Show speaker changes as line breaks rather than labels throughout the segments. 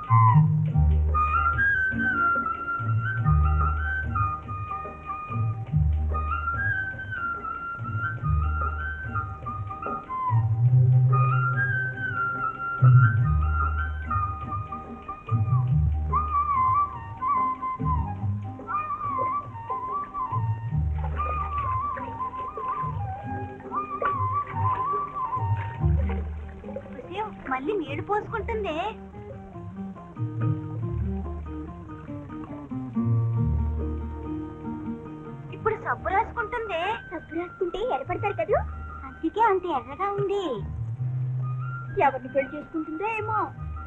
మళ్ళీ నీళ్లు పోసుకుంటుంది ఇప్పుడు సబ్బు రాసుకుంటుంది సబ్బు రాసుకుంటే ఎర్రపడతారు కదా అందుకే అంత ఎర్రగా ఉంది ఎవరిని పెళ్లి చేసుకుంటుందో ఏమో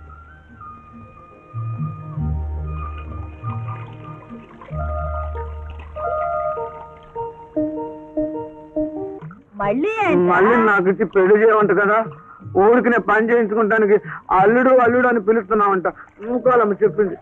మళ్ళీ
మళ్ళీ నాకు ఇచ్చి పెళ్లి చేయమంట కదా ఊరికి నేను పని చేయించుకుంటానికి అల్లుడు అల్లుడు అని పిలుస్తున్నావంట మూకోలమ్మ చెప్పింది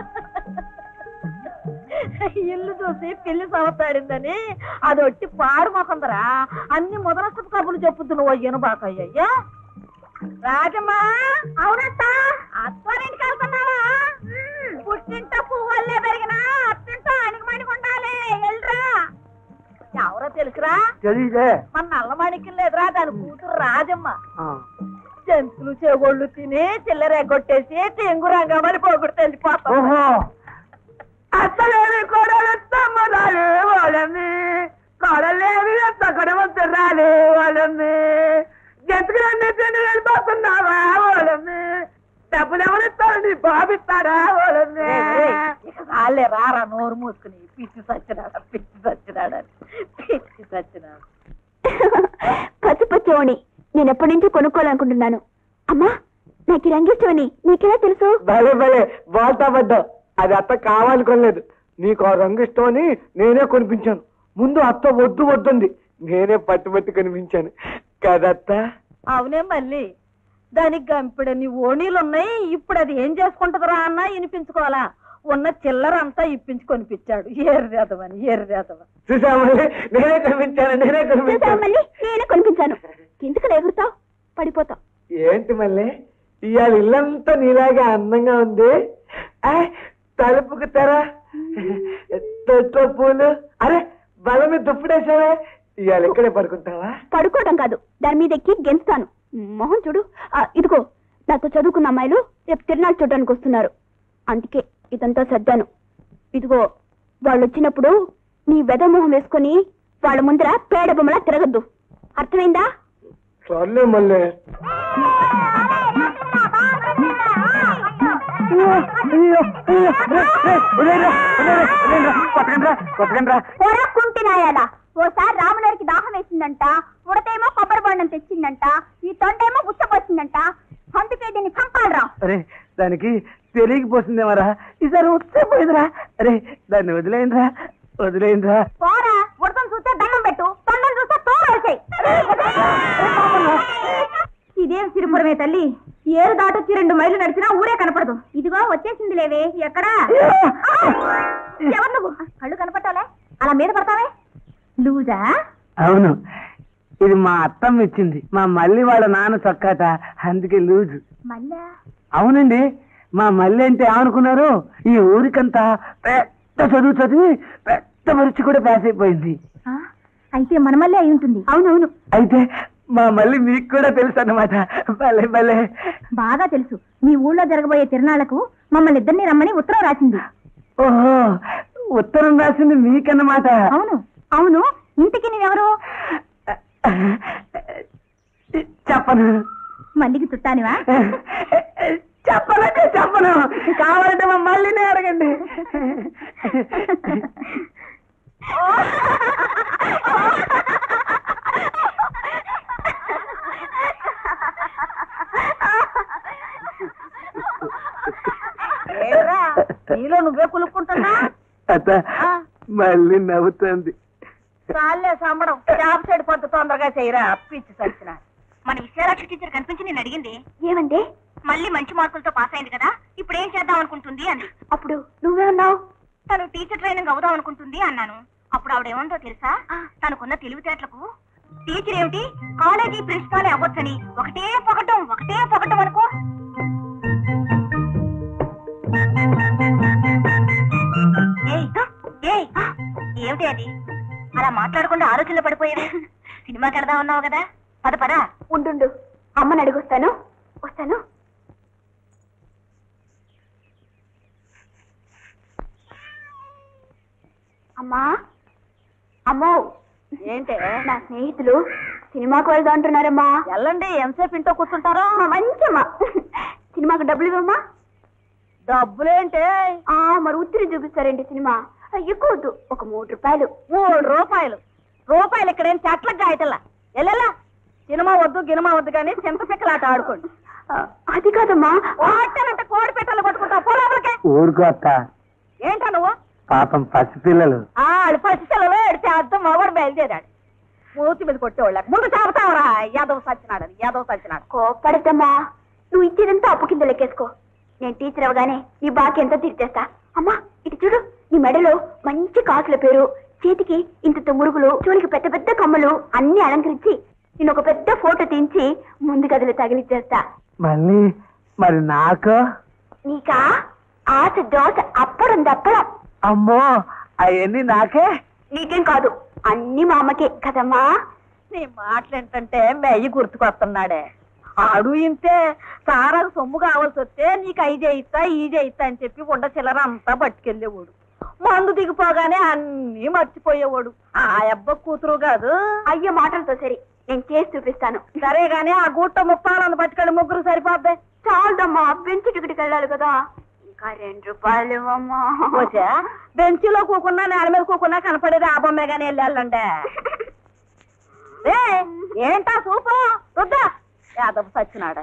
ఇల్లు చూసి పిల్లి సవతాడిందని అది ఒట్టి పాడు మొకందరా అన్ని మొదలస్తపు కబులు చెప్పుద్దు నువ్వు అయ్యను బాకయ్యా రాజమ్మా అవునత్త అత్తారింటికి వెళ్తున్నావా పుట్టింట పువ్వులే పెరిగిన అత్తింట అణిగిమణిగి ఉండాలి వెళ్ళరా ఎవరో తెలుసురా
తెలియదే
మన నల్ల మాణిక్యం లేదురా దాని కూతురు రాజమ్మ
ఆ.
జంతువులు చెగోళ్ళు తిని చిల్లర ఎగ్గొట్టేసి టెంగు రంగమని పోగుడు తెలిసిపోతాం
ఓహో అత్తలేని కోడలు తమ్మరాలు వాళ్ళని కోడలేవి తగ్గడమంతరాలు వాళ్ళని జంతుకులన్నీ తిని వెళ్ళిపోతున్నావా వాళ్ళని డబ్బులు ఎవరిస్తారని బాబిస్తారా వాళ్ళని
వాళ్ళే రారా నోరు మూసుకుని పిచ్చి సచ్చినాడా పిచ్చి సచ్చినాడా పిచ్చి సచ్చినాడు
పసుపచ్చోని నేను ఎప్పటి నుంచి కొనుక్కోవాలనుకుంటున్నాను అమ్మా నాకు ఈ రంగు ఇష్టమని నీకెలా తెలుసు
భలే భలే బాల్తా పడ్డావు అది అత్త కావాలనుకోలేదు నీకు ఆ రంగు ఇష్టమని నేనే కొనిపించాను ముందు అత్త వద్దు వద్దుంది నేనే పట్టుబట్టి కనిపించాను కదత్త
అవునే మళ్ళీ దానికి గంపిడని ఓణీలు ఉన్నాయి ఇప్పుడు అది ఏం చేసుకుంటదిరా అన్నా వినిపించుకోవాలా ఉన్న చిల్లర అంతా ఇప్పించి కొనిపించాడు ఎర్రేదవని ఎర్రేదవని
చూసా మళ్ళీ నేనే కనిపించాను నేనే
చూసావా
కనిపించాను
మళ్ళీ నేనే కొనిపించాను ఎందుకు ఎగురుతావు పడిపోతావు
ఏంటి మళ్ళీ ఇవాళ ఇల్లంతా నీలాగే అందంగా ఉంది ఆ, తలుపుకు తెర తొట్లో పూలు అరే బల మీద దుప్పుడేసావే ఇవాళ ఇక్కడే పడుకుంటావా
పడుకోవడం కాదు దాని మీద ఎక్కి గెంతుతాను మొహం చూడు ఆ, ఇదిగో నాతో చదువుకున్న అమ్మాయిలు రేపు తిరునాళ్ళు చూడడానికి వస్తున్నారు అందుకే ఇదంతా సర్దాను ఇదిగో వాళ్ళు వచ్చినప్పుడు నీ వెద మొహం వేసుకొని వాళ్ళ ముందర పేడ బొమ్మలా తిరగద్దు అర్థమైందా
సర్లే మళ్ళీ
కొరక్కుంటున్నాయాలా ఓసారి రాములరికి దాహం వేసిందంట ఉడతేమో కొబ్బరి బొండం తెచ్చిందంట ఈ తొండేమో ఉచ్చపోసిందంట అందుకే దీన్ని చంపాలరా
అరే దానికి తెలియకపోతుందేమరా ఈసారి వస్తే పోయిందిరా అరే దాన్ని వదిలేయండిరా వదిలేయండిరా
పోరా ఉడతను చూస్తే దండం పెట్టు తొండం చూస్తే తోరేసాయి ఇదేం సిరిపురమే తల్లి ఏరు దాటొచ్చి రెండు మైళ్ళు నడిచినా ఊరే కనపడదు ఇదిగో వచ్చేసింది లేవే ఎక్కడా ఎవరు నువ్వు కళ్ళు కనపట్టాలే అలా మీద పడతావే లూజా
అవును ఇది మా అత్తమ్మ ఇచ్చింది మా మల్లి వాళ్ళ నాన్న చొక్కాట అందుకే లూజు
మళ్ళా
అవునండి మా మల్లి అంటే ఏమనుకున్నారు ఈ ఊరికంతా పెద్ద చదువు చదివి పెద్ద పరీక్ష కూడా పాస్ అయిపోయింది
ఆ, అయితే మన మళ్ళీ అయి ఉంటుంది అవునవును
అయితే మా మల్లి మీకు కూడా తెలుసు అన్నమాట భలే భలే
బాగా తెలుసు మీ ఊళ్ళో జరగబోయే తిరునాళ్లకు మమ్మల్ని ఇద్దరిని రమ్మని ఉత్తరం రాసింది
ఓహో ఉత్తరం రాసింది మీకన్నమాట
అవును అవును ఇంతకి నీవెవరు
చెప్పను
మల్లికి చుట్టానివా
చెప్పనంటే చెప్పను కావాలంటే మా మల్లినే అడగండి
ఏరా నీలో నువ్వే కులుక్కుంటున్నా
అత్త మళ్ళీ నవ్వుతుంది
చాలే సంబడం చేప చెడిపోద్దు తొందరగా చేయరా పిచ్చి సచ్చిన
మన విశాలాక్షి టీచర్ కనిపించి నేను అడిగింది
ఏమండి
మళ్ళీ మంచి మార్కులతో పాస్ అయింది కదా ఇప్పుడు ఏం చేద్దాం అనుకుంటుంది అంది
అప్పుడు నువ్వే ఉన్నావు
తను టీచర్ ట్రైనింగ్ అవుదాం అనుకుంటుంది అన్నాను అప్పుడు ఆవిడ ఏమందో తెలుసా తనకున్న తెలివితేటలకు టీచర్ ఏమిటి కాలేజీ ప్రిన్సిపాల్ అవ్వచ్చని ఒకటే పొగటం ఒకటే పొగటం అనుకో ఏమిటి అది అలా మాట్లాడకుండా ఆలోచనలో పడిపోయేది సినిమాకి వెళదాం ఉన్నావు కదా పద పదా
ఉండు అమ్మని అడిగొస్తాను వస్తాను అమ్మా అమ్మో
ఏంటే
నా స్నేహితులు సినిమాకు వెళ్దాం అంటున్నారమ్మా
వెళ్ళండి ఎంతసేపు ఇంట్లో కూర్చుంటారో
మంచమ్మా సినిమాకు డబ్బులు ఇవ్వమ్మా
డబ్బులేంటే
ఆ, మరి ఉత్తిరి చూపిస్తారండి సినిమా ఆ, ఎక్కువ వద్దు ఒక మూడు రూపాయలు
మూడు రూపాయలు రూపాయలు ఇక్కడేం చెట్లకు కాయటల్లా వెళ్ళలా సినిమా వద్దు గినిమా వద్దు కానీ చింత పిక్కలాట ఆడుకోండి
ఆ, అది కాదమ్మా
కోటనంటే కోడి పెట్టలు కొట్టుకుంటావు పోలోపలికే
ఊరుకో అక్క
ఏంటా నువ్వు
పాపం పసిపిల్లలు
ఆ పసిపిల్లలు ఎడితే అర్థం మగవాడు బయలుదేరాడు మూతి మీద కొట్టేవాళ్ళ ముందు చాపుతావరా యాదవ్ సచ్చినాడని యాదవ్ సచ్చినాడు
కోపడద్దమ్మా నువ్వు ఇచ్చేదంతా అప్పు కింద లెక్కేసుకో నేను టీచర్ అవగానే నీ బాకి ఎంత తీర్చేస్తా అమ్మా ఇటు చూడు నీ మెడలో మంచి కాసుల పేరు చేతికి ఇంత తుమ్మురుగులు చూలికి పెద్ద పెద్ద కమ్మలు అన్ని అలంకరించి నేను ఒక పెద్ద ఫోటో తీయించి ముందు గదిలో తగిలిచ్చేస్తా
మళ్ళీ మరి నాకు
నీకా ఆశ దోశ అప్పడం దప్పడం
అమ్మో అవన్నీ నాకే
నీకేం కాదు అన్ని మా అమ్మకే కదమ్మా
నీ మాటలేంటంటే మెయ్యి గుర్తుకొస్తున్నాడే ఆడు ఇంతే సారాకు సొమ్ము కావాల్సి వస్తే నీకు ఐదు చేయిస్తా ఈ చేయిస్తా అని చెప్పి ఉండ చిల్లర అంతా పట్టుకెళ్ళేవాడు మందు దిగిపోగానే అన్నీ మర్చిపోయేవాడు ఆ అబ్బ కూతురు కాదు
అయ్యో మాటలతో సరి నేను చేసి చూపిస్తాను
సరే గాని ఆ గుట్ట ముప్పాలను పట్టుకెళ్ళి ముగ్గురు సరిపోద్ది
చాలదమ్మా బెంచ్ టికెట్కి వెళ్ళాలి కదా ఇంకా రెండు రూపాయలు ఇవ్వమ్మా
వచ్చా బెంచీలో కూకున్నా నేల మీద కూకున్నా కనపడేది ఆ బొమ్మే గానీ వెళ్ళాలంటే ఏ, ఏంటా సూపు రుద్దా యాదవ్ సచ్చినాడ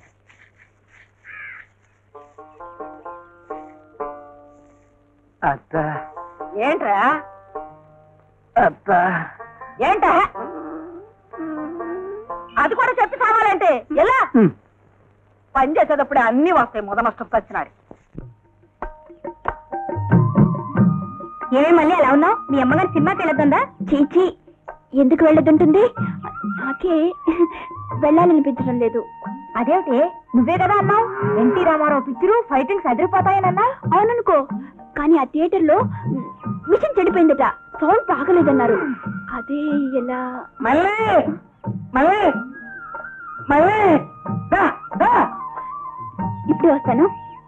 అత్త
ఏంట్రా
అత్త
ఏంట అది కూడా చెప్పి కావాలంటే ఎలా పని చేసేటప్పుడు అన్ని వస్తాయి ముద నష్టం సచ్చినాడు
ఏమే మళ్ళీ అలా ఉన్నావు మీ అమ్మగారు సినిమాకి వెళ్ళొద్దా
చీచి ఎందుకు వెళ్ళదుంటుంది నాకే వెళ్ళాలనిపించడం లేదు
అదేమిటి నువ్వే కదా అన్నావు ఎన్టీ రామారావు పిక్చరు ఫైటింగ్స్ అదిరిపోతాయనన్నా
అవుననుకో కానీ ఆ థియేటర్ లో మిషన్ చెడిపోయిందట సౌండ్ బాగలేదన్నారు అదే ఎలా
మళ్ళీ మళ్ళీ మళ్ళీ దా, దా,
ఇప్పుడే వస్తాను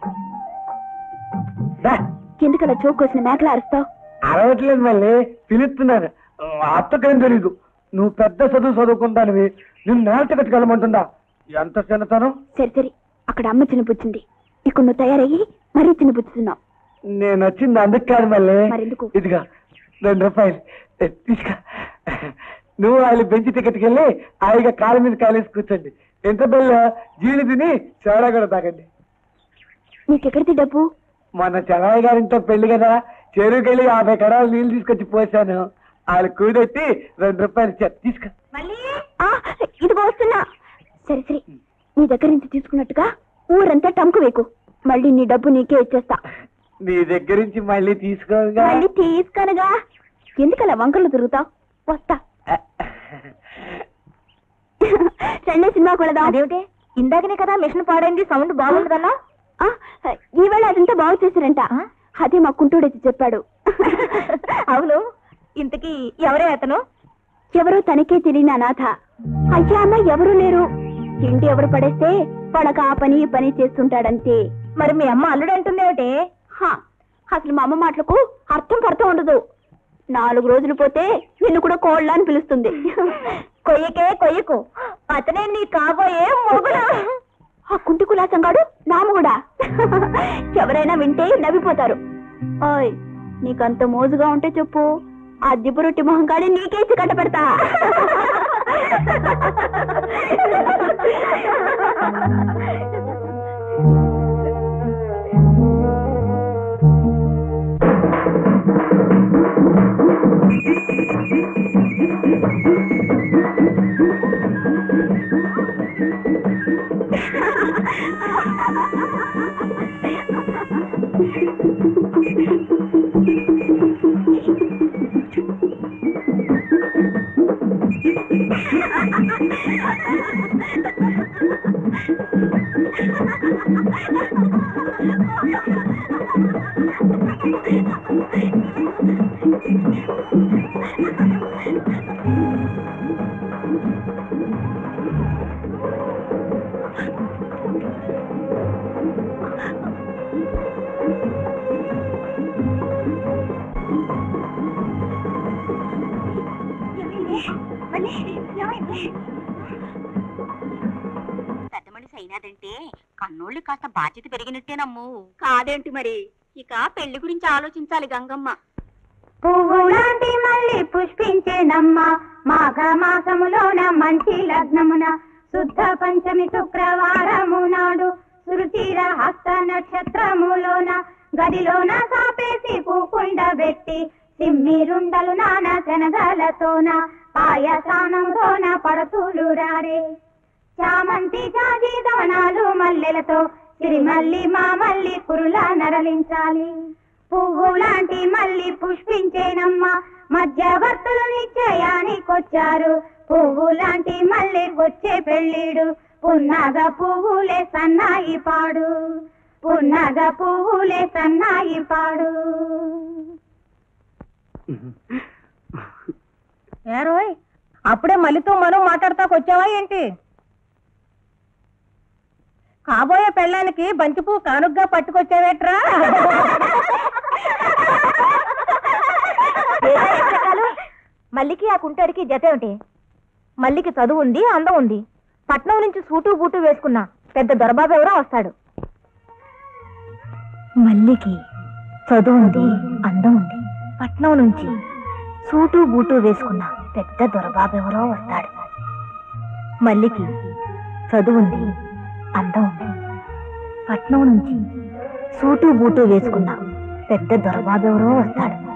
దా.
ఎందుకలా చోకొసిన మేకలు అరుస్తావు
అరవట్లేదు మళ్ళీ పిలుస్తున్నారు అత్తకేం తెలీదు నువ్వు పెద్ద చదువు చదువుకుంటానివి నిన్ను నేల టికెట్ వెళ్ళమంటుందా ఎంత చిన్నతనం
సరే సరే అక్కడ అమ్మ చిన్నపుచ్చింది ఇక్కడ నువ్వు తయారయ్యి మరీ చిన్నపుచ్చుతున్నావు
నేను వచ్చింది అందుకు కాదు మళ్ళీ
మరెందుకు?
ఇదిగా రెండు రూపాయలు ఏ, తీసుకా నువ్వు వాళ్ళు బెంచ్ టికెట్కి వెళ్ళి హాయిగా కాలు మీద కాలేసి కూర్చోండి ఎంత బెల్ల జీలు తిని చెవడా కూడా తాగండి
నీకెక్కడిది డబ్బు
మొన్న చెరాయి గారింట్లో పెళ్లి కదా చెరువుకెళ్ళి యాభై కడాలు నీళ్ళు తీసుకొచ్చి పోసాను వాళ్ళు కూడెట్టి రెండు రూపాయలు ఇచ్చారు తీసుకా
మళ్ళీ
ఆ, ఇదిగో వస్తున్నా సరే సరే నీ దగ్గర నుంచి తీసుకున్నట్టుగా ఊరంతా టంకు వేకు మళ్ళీ నీ డబ్బు నీకే ఇచ్చేస్తా
నీ దగ్గర నుంచి మళ్ళీ తీసుకోగా
మళ్ళీ తీసుకనగా ఎందుకలా వంకలు తిరుగుతావు వస్తా సండే సినిమాకి వెళదాం
అదేమిటి ఇందాకనే కదా మిషన్ పాడైంది సౌండ్ బాగుంటుందన్నా
ఆ, ఈవేళ అదంతా బాగు చేశారంట అదే మా కుంటూడైతే చెప్పాడు
అవును ఇంతకీ ఎవరే అతను
ఎవరో తనకే తెలియని అనాథ అయ్యా అన్న ఎవరూ లేరు తిండి ఎవరు పడేస్తే పడక ఆ పని ఈ పని చేస్తుంటాడంతే
మరి మీ అమ్మ అల్లుడు అంటుందేమిటి
హా, అసలు మా అమ్మ మాటలకు అర్థం పర్థం ఉండదు నాలుగు రోజులు పోతే నిన్ను కూడా కోళ్ళ అని పిలుస్తుంది
కొయ్యకే కొయ్యకు అతనే నీ కాబోయే మొగుడు
ఆ కుంటి కులాసంగాడు నాము కూడా ఎవరైనా వింటే నవ్విపోతారు ఓయ్ నీకంత మోజుగా ఉంటే చెప్పు ఆ దిబ్బరొట్టి మొహంగాడి నీకేసి కట్టపెడతా
అయినదంటే కన్నోళ్ళు కాస్త బాధ్యత పెరిగినట్టేనమ్ము కాదేంటి మరి ఇక పెళ్లి గురించి ఆలోచించాలి గంగమ్మ
పువ్వులాంటి మళ్ళీ పుష్పించేనమ్మ మాఘ మాసములోన మంచి లగ్నమున శుద్ధ పంచమి శుక్రవారము నాడు సురుచిర హస్త నక్షత్రములోన గదిలోన సాపేసి పూకుండ పెట్టి సిమ్మిరుండలు నాన శనగలతోన పాయసానంతోన పడతులు రారే చామంతి జాజి దవనాలు మల్లెలతో సిరిమల్లి మా మల్లి కురుల నరలించాలి పువ్వు లాంటి మల్లి పుష్పించేనమ్మ మధ్యవర్తులు నిశ్చయానికొచ్చారు పువ్వు లాంటి మల్లి వచ్చే పెళ్ళిడు పున్నగ పువ్వులే సన్నాయి పాడు పున్నగ పువ్వులే సన్నాయి పాడు
ఏరోయ్ అప్పుడే మళ్ళీతో మనం మాట్లాడతాకొచ్చావా ఏంటి కాబోయే పెళ్ళానికి బంతిపూ కానుగ్గా పట్టుకొచ్చావేట్రా
మల్లికి ఆ కుంటాడికి జత ఏమిటి మల్లికి చదువు ఉంది అందం ఉంది పట్నం నుంచి సూటు బూటు వేసుకున్న పెద్ద దొరబాబు ఎవరో వస్తాడు మల్లికి చదువు ఉంది అందం ఉంది పట్నం నుంచి సూటు బూటు వేసుకున్న పెద్ద దొరబాబు ఎవరో వస్తాడు మల్లికి చదువు ఉంది అందం ఉంది పట్నం నుంచి సూటు బూటు వేసుకున్న పెద్ద దొరబాబు ఎవరో వస్తాడు